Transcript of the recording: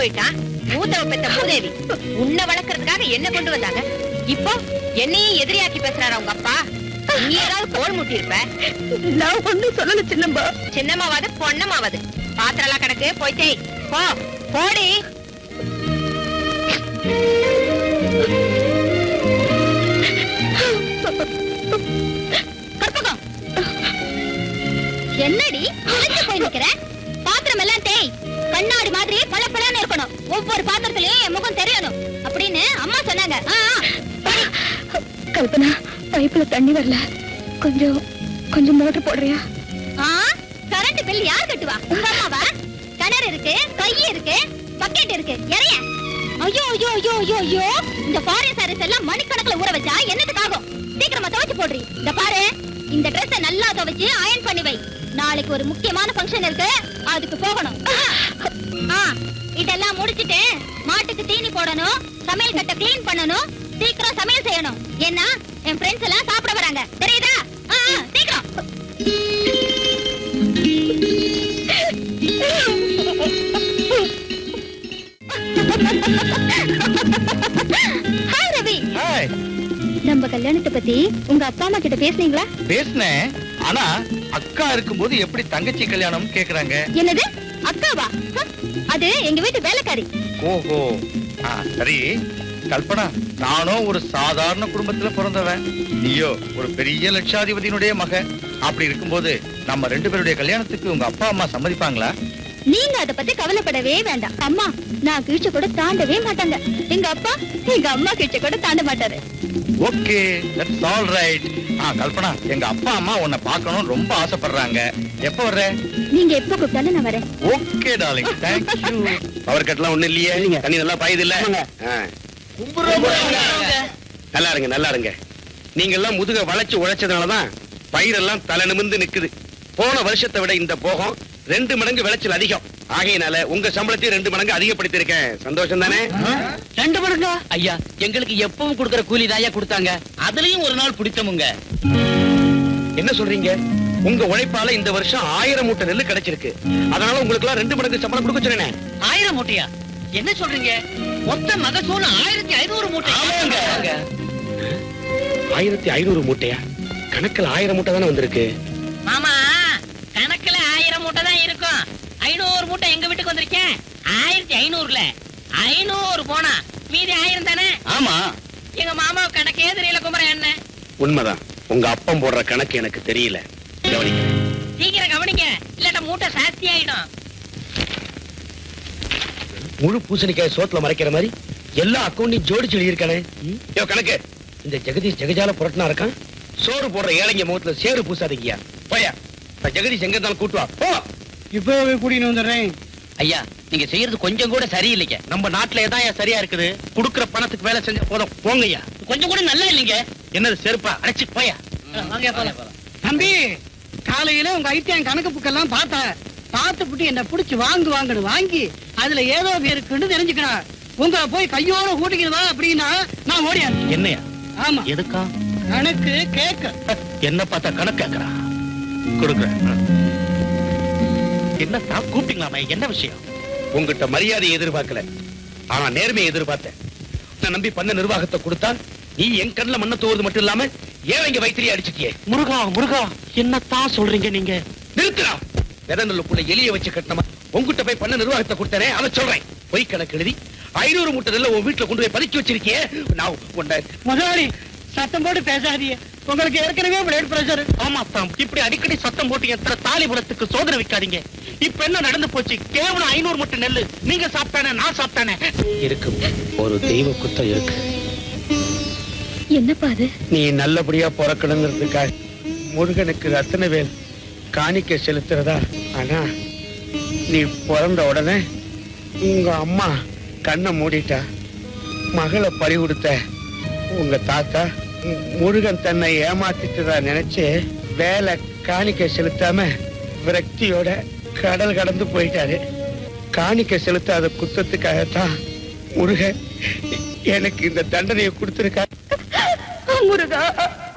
போயிட்டான் மூத்தவ பெத்த மூதேவி உன்னை வளர்க்கறதுக்காக என்ன கொண்டு வந்தாங்க இப்போ என்னையும் எதிரியாக்கி பேசுறாரு உங்க அப்பா நீ ஏதாவது கோல் முட்டி இருப்ப நான் ஒண்ணும் சொல்லல சின்னம்மா சின்னமாவது பொன்னமாவது பாத்திரம் எல்லாம் கிடக்கு போய் தேய் போ போடி கற்பகம் என்னடி குளிச்சு போய் நிக்கிற பாத்திரம் எல்லாம் தேய் கண்ணாடி மாதிரி பல இருக்கணும் ஒவ்வொரு பாத்திரத்திலயும் என் முகம் தெரியணும் அப்படின்னு அம்மா சொன்னாங்க ஆ, ஆ. கல்பனா பைப்புல தண்ணி வரல கொஞ்சம் கொஞ்சம் மோட்டர் போடுறியா ஆ கரண்ட் பில் யார் கட்டுவா உங்க அம்மாவா கிணறு இருக்கு கை இருக்கு பக்கெட் இருக்கு எறைய ஐயோ ஐயோ ஐயோ ஐயோ ஐயோ இந்த ஃபாரின் சாரீஸ் எல்லாம் மணிக்கணக்குல ஊற வச்சா என்னத்துக்கு ஆகும் சீக்கிரமா துவைச்சு போடுறி இந்த பாரு இந்த Dress நல்லா துவைச்சு அயன் பண்ணி வை நாளைக்கு ஒரு முக்கியமான ஃபங்க்ஷன் இருக்கு அதுக்கு போகணும் ஆ இதெல்லாம் முடிச்சிட்டு மாட்டுக்கு தீனி போடணும் சமையல் கட்டை க்ளீன் பண்ணணும் சீக்கிரம் சமையல் செய்யணும் ஏன்னா என் ஃப்ரெண்ட்ஸ் எல்லாம் சாப்பிட வராங்க தெரியுதா ஆ, ஆ, சீக்கிரம் ஹாய் ரவி ஹாய் நம்ம கல்யாணத்தை பத்தி உங்க அப்பா அம்மா கிட்ட பேசுனீங்களா பேசினேன் ஆனா அக்கா இருக்கும்போது எப்படி தங்கச்சி கல்யாணம் கேக்குறாங்க என்னது அக்காவா ஹ, அது எங்க வீட்டு வேலைக்காரி ஓஹோ ஆ, சரி கல்பனா நானும் ஒரு சாதாரண குடும்பத்துல பிறந்தவன் நீயோ ஒரு பெரிய லட்சாதிபதியினுடைய மக அப்படி இருக்கும்போது நம்ம ரெண்டு பேருடைய கல்யாணத்துக்கு உங்க அப்பா அம்மா சம்மதிப்பாங்களா நீங்க அத பத்தி கவலைப்படவே வேண்டாம் அம்மா நான் கீழ்ச்ச கூட தாண்டவே மாட்டாங்க எங்க அப்பா எங்க அம்மா கீழ்ச்ச கூட தாண்ட மாட்டாரு ஓகே தட்ஸ் ஆல் ரைட் ஆ கல்பனா எங்க அப்பா அம்மா உன்னை பார்க்கணும் ரொம்ப ஆசைப்படுறாங்க எப்ப வர்ற நீங்க எப்ப கூப்பிட்டாலும் நான் வரேன் okay darling thank you power கட்லாம் ஒண்ணு இல்லையே தண்ணி நல்லா பாயுது இல்ல நல்லா இருங்க நல்லா இருங்க நீங்க எல்லாம் முதுக வளைச்சு உழைச்சதுனாலதான் பயிரெல்லாம் தலை நிமிர்ந்து நிக்குது போன வருஷத்தை விட இந்த போகம் ரெண்டு மடங்கு விளைச்சல் அதிகம் ஆகையினால உங்க சம்பளத்தையும் ரெண்டு மடங்கு அதிகப்படுத்திருக்கேன் சந்தோஷம் தானே ரெண்டு மடங்கா ஐயா எங்களுக்கு எப்பவும் கொடுக்கற கூலி தாயா கொடுத்தாங்க அதுலயும் ஒரு நாள் பிடித்தமுங்க என்ன சொல்றீங்க உங்க உழைப்பால இந்த வருஷம் ஆயிரம் மூட்டை நெல்லு கிடைச்சிருக்கு அதனால உங்களுக்கு எல்லாம் ரெண்டு மடங்கு சம்பளம் கொடுக்க சொன்னேன் ஆயிரம் மூட்டையா என்ன சொல்றீங்க மொத்த மகசூல் ஆயிரத்தி ஐநூறு மூட்டை ஆமாங்க. ஆயிரத்தி ஐநூறு மூட்டையா கணக்குல ஆயிரம் மூட்டை தானே வந்திருக்கு மாமா கணக்குல ஆயிரம் மூட்டை தான் இருக்கும் ஐநூறு மூட்டை எங்க வீட்டுக்கு வந்திருக்கேன் ஆயிரத்தி ஐநூறுல ஐநூறு போனா மீதி ஆயிரம் தானே ஆமா எங்க மாமா கணக்கே தெரியல குமரன் என்ன உண்மைதான் உங்க அப்பம் போடுற கணக்கு எனக்கு தெரியல கவனிங்க சீக்கிரம் கவனிங்க இல்லாட்ட மூட்டை சாஸ்தி ஆயிடும் முழு பூசணிக்காய் சோத்துல மறைக்கிற மாதிரி எல்லா அக்கௌண்டையும் ஜோடிச்சு எழுதியிருக்கானே யோ கணக்கு இந்த ஜெகதீஷ் ஜெகஜால புரட்டனா இருக்கான் சோறு போடுற ஏழைங்க முகத்துல சேறு பூசாதீங்கயா போயா இந்த ஜெகதீஷ் எங்க இருந்தாலும் கூட்டுவா போ இப்பவே கூட்டின்னு வந்துடுறேன் ஐயா நீங்க செய்யறது கொஞ்சம் கூட சரியில்லைங்க நம்ம நாட்டுல எதான் சரியா இருக்குது குடுக்கிற பணத்துக்கு வேலை செஞ்சா போதும் போங்கய்யா கொஞ்சம் கூட நல்லா இல்லைங்க என்னது செருப்பா அடைச்சு போயா வாங்க போலாம் தம்பி காலையில உங்க ஐத்தியம் கணக்கு புக்கெல்லாம் பார்த்தேன் பார்த்துப்புட்டு என்ன புடிச்சு வாங்கு வாங்கன்னு வாங்கி அதுல ஏதோ இருக்குன்னு தெரிஞ்சுக்கணும் உங்களை போய் கையோட கூட்டிக்கிறதா அப்படின்னா நான் ஓடியான் என்னையா ஆமா எதுக்கா கணக்கு கேட்க என்ன பார்த்தா கணக்கு கேக்குறான் கொடுக்குறேன் என்ன தான் கூப்பிட்டீங்களாமே என்ன விஷயம் உங்ககிட்ட மரியாதையை எதிர்பார்க்கல ஆனா நேர்மையை எதிர்பார்த்தேன் நான் நம்பி பண்ண நிர்வாகத்தை கொடுத்தா நீ என் கண்ணுல மண்ண தோவது மட்டும் இல்லாம ஏழைங்க வயிற்றுலயே அடிச்சிட்டியே முருகா முருகா என்னத்தான் சொல்றீங்க நீங்க நிறுத்துறா விதநல்லுக்குள்ள எலிய வச்சு கட்டினமா உங்ககிட்ட போய் பண்ண நிர்வாகத்தை கொடுத்தனே அதை சொல்றேன் பொய் கணக்கு எழுதி ஐநூறு மூட்டை நெல்லை உன் வீட்டுல கொண்டு போய் பதுக்கி வச்சிருக்கியே நான் உன்னை முதலாளி சத்தம் போட்டு பேசாதீங்க உங்களுக்கு ஏற்கனவே பிளட் பிரஷர் ஆமா சாம் இப்படி அடிக்கடி சத்தம் போட்டு எத்தனை தாலிபுரத்துக்கு சோதனை வைக்காதீங்க இப்ப என்ன நடந்து போச்சு கேவலம் ஐநூறு மூட்டை நெல்லு நீங்க சாப்பிட்டானே நான் சாப்பிட்டானே இருக்கு ஒரு தெய்வ குத்தம் இருக்கு என்னப்பா அது நீ நல்லபடியா பிறக்கணுங்கிறதுக்காக முருகனுக்கு ரத்தனவேல் காணிக்க செலுத்துறதா ஆனா நீ பிறந்த உடனே உங்க அம்மா கண்ணை மூடிட்டா மகளை பறி கொடுத்த உங்க தாத்தா மு- முருகன் தன்னை ஏமாத்திட்டதா நினைச்சு வேலை காணிக்க செலுத்தாம விரக்தியோட கடல் கடந்து போயிட்டாரு காணிக்க செலுத்தாத குத்தத்துக்காகத்தான் முருகன் எனக்கு இந்த தண்டனையை கொடுத்திருக்காரு முருகா